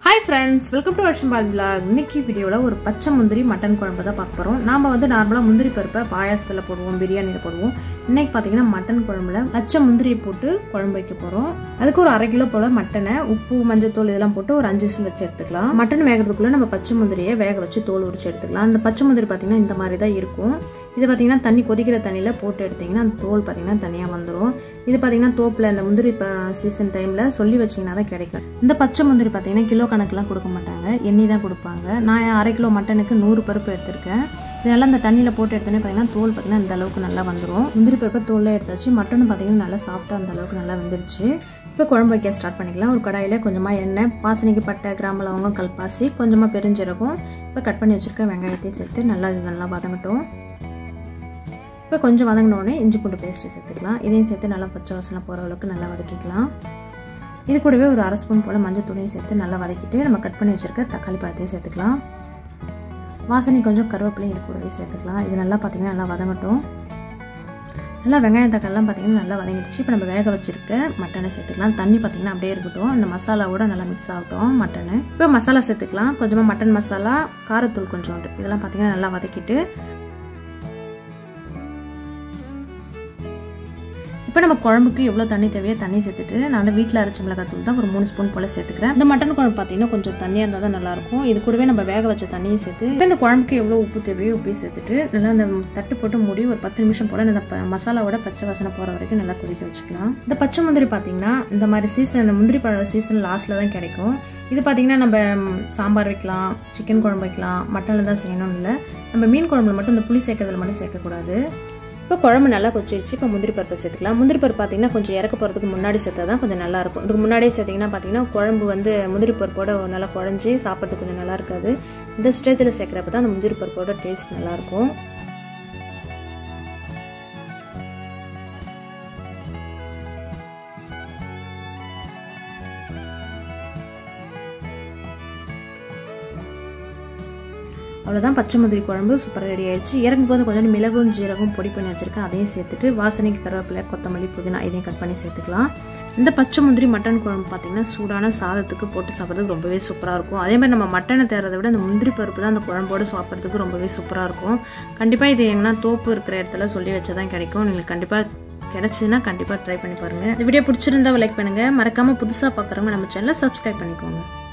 Hi friends welcome to வருஷம் பால் vlog. இன்னைக்கு வீடியோவில் ஒரு பச்சை முந்திரி மட்டன் குழம்பு தான் பார்க்க போகிறோம் நாம் வந்து நார்மலாக முந்திரி பருப்பை பாயாசத்தில் போடுவோம் பிரியாணியில் போடுவோம் இன்னைக்கு பார்த்தீங்கன்னா மட்டன் குழம்புல பச்சை முந்திரியை போட்டு குழம்பு வைக்க போகிறோம் அதுக்கு ஒரு அரை கிலோ போல் மட்டனை உப்பு மஞ்சத்தூள் இதெல்லாம் போட்டு ஒரு அஞ்சு விசில் வச்சு எடுத்துக்கலாம் மட்டன் வேகிறதுக்குள்ளே நம்ம பச்சை முந்திரியை வேக வச்சு தோல் உரிச்சு எடுத்துக்கலாம் அந்த பச்சை முந்திரி பார்த்தீங்கன்னா இந்த மாதிரி தான் இருக்கும் இது பார்த்தீங்கன்னா தண்ணி கொதிக்கிற தண்ணியில் போட்டு எடுத்தீங்கன்னா அந்த தோல் பார்த்தீங்கன்னா தனியாக வந்துடும் இது பார்த்தீங்கன்னா தோப்பில் இந்த முந்திரி சீசன் டைமில் சொல்லி வச்சிங்கன்னா தான் கிடைக்கும் இந்த பச்சை முந்திரி பார்த்தீங்கன்னா கிலோ கணக்கெலாம் கொடுக்க மாட்டாங்க எண்ணி தான் கொடுப்பாங்க நான் அரை கிலோ மட்டனுக்கு நூறு பருப்பு எடுத்திருக்கேன் இதெல்லாம் இந்த தண்ணியில் போட்டு எடுத்தோன்னே பார்த்தீங்கன்னா தோல் பார்த்தீங்கன்னா இந்த அளவுக்கு நல்லா வந்துடும் முந்திரி பருப்பை தோலில் எடுத்தாச்சு மட்டனும் பார்த்தீங்கன்னா நல்லா சாஃப்டாக அந்த அளவுக்கு நல்லா வெந்துருச்சு இப்போ குழம்பு வைக்க ஸ்டார்ட் பண்ணிக்கலாம் ஒரு கடாயில் கொஞ்சமாக எண்ணெய் பாசனைக்கு பட்டை கிராம்பு லவங்கம் கல்பாசி கொஞ்சமாக பெருஞ்சீரகம் இப்போ கட் பண்ணி வச்சுருக்க வெங்காயத்தையும் சேர்த்து நல்லா இது நல்லா வதங்கட்டும் இப்போ கொஞ்சம் வதங்கினோடனே இஞ்சி பூண்டு பேஸ்ட்டு சேர்த்துக்கலாம் இதையும் சேர்த்து நல்லா பச்சை வாசனை போகிற அளவுக்கு நல்லா வதக்கிக்கலாம் இது கூடவே ஒரு அரை ஸ்பூன் போல் மஞ்சள் தூளையும் சேர்த்து நல்லா வதக்கிட்டு நம்ம கட் பண்ணி வச்சுருக்க தக்காளி பழத்தையும் சேர்த்துக்கலாம் வாசனை கொஞ்சம் கருவேப்பிலையும் இது கூடவே சேர்த்துக்கலாம் இது நல்லா பார்த்திங்கன்னா நல்லா வதங்கட்டும் நல்லா வெங்காயம் தக்காளிலாம் பார்த்திங்கன்னா நல்லா வதங்கிடுச்சு இப்போ நம்ம வேக வச்சுருக்க மட்டனை சேர்த்துக்கலாம் தண்ணி பார்த்திங்கன்னா அப்படியே இருக்கட்டும் அந்த மசாலாவோட நல்லா மிக்ஸ் ஆகட்டும் மட்டனு இப்போ மசாலா சேர்த்துக்கலாம் கொஞ்சமாக மட்டன் மசாலா காரத்தூள் கொஞ்சோண்டு இதெல்லாம் பார்த்திங்கன்னா நல்லா வதக்கிட்டு இப்போ நம்ம குழம்புக்கு எவ்வளோ தண்ணி தேவையோ தண்ணி சேர்த்துட்டு நான் வந்து வீட்டில் அரைச்ச மிளகாத்தூள் தான் ஒரு மூணு ஸ்பூன் போல் சேர்த்துக்கிறேன் இந்த மட்டன் குழம்பு பார்த்தீங்கன்னா கொஞ்சம் தண்ணியாக இருந்தால் தான் நல்லாயிருக்கும் இது கூடவே நம்ம வேக வச்ச தண்ணியும் சேர்த்து இப்போ இந்த குழம்புக்கு எவ்வளோ உப்பு தேவையோ உப்பையும் சேர்த்துட்டு நல்லா அந்த தட்டு போட்டு மூடி ஒரு பத்து நிமிஷம் போல் இந்த ப- மசாலாவோட பச்சை வாசனை போகிற வரைக்கும் நல்லா கொதிக்க வச்சுக்கலாம் இந்த பச்சை முந்திரி பார்த்தீங்கன்னா இந்த மாதிரி சீசன் இந்த முந்திரி பழ சீசன் லாஸ்ட்டில் தான் கிடைக்கும் இது பார்த்தீங்கன்னா நம்ம ம், சாம்பார் வைக்கலாம் சிக்கன் குழம்பு வைக்கலாம் மட்டனில் தான் செய்யணும்னு இல்லை நம்ம மீன் குழம்புல மட்டும் இந்த புளி சேர்க்கறதுல மட்டும் சேர்க்கக்கூடாது இப்போ குழம்பு நல்லா கொச்சிடுச்சு இப்போ முந்திரி பருப்பு சேர்த்துக்கலாம் முந்திரி பருப்பு பார்த்தீங்கன்னா கொஞ்சம் இறக்க போகிறதுக்கு முன்னாடி சேர்த்தா தான் கொஞ்சம் நல்லா இருக்கும் இதுக்கு முன்னாடியே சேர்த்திங்கன்னா பார்த்தீங்கன்னா குழம்பு வந்து முந்திரி பருப்போட நல்லா குழஞ்சி சாப்பிட்றதுக்கு கொஞ்சம் நல்லா இருக்காது இந்த ஸ்டேஜில் சேர்க்குறப்ப தான் அந்த முந்திரி பருப்போட டேஸ்ட் நல்லாயிருக்கும் அவ்வளோதான் பச்சை முந்திரி குழம்பு சூப்பராக ரெடி ஆயிடுச்சு இறங்கும் போது கொஞ்சம் மிளகும் ஜீரகம் பொடி பண்ணி வச்சிருக்கேன் அதையும் சேர்த்துட்டு வாசனைக்கு கருவேப்பிலை கொத்தமல்லி புதினா இதையும் கட் பண்ணி சேர்த்துக்கலாம் இந்த பச்சை முந்திரி மட்டன் குழம்பு பார்த்தீங்கன்னா சூடான சாதத்துக்கு போட்டு சாப்பிட்றதுக்கு ரொம்பவே சூப்பராக இருக்கும் அதே மாதிரி நம்ம மட்டனை தேர்றதை விட அந்த முந்திரி பருப்பு தான் அந்த குழம்போடு சாப்பிட்றதுக்கு ரொம்பவே சூப்பராக இருக்கும் கண்டிப்பாக இது எங்கன்னா தோப்பு இருக்கிற இடத்துல சொல்லி வச்சா தான் கிடைக்கும் நீங்கள் கண்டிப்பாக கிடைச்சதுன்னா கண்டிப்பாக ட்ரை பண்ணி பாருங்கள் இந்த வீடியோ பிடிச்சிருந்தா லைக் பண்ணுங்கள் மறக்காமல் புதுசாக பார்க்குறவங்க நம்ம சேனலை சப்ஸ்கிரைப் பண்ணிக்கோங்க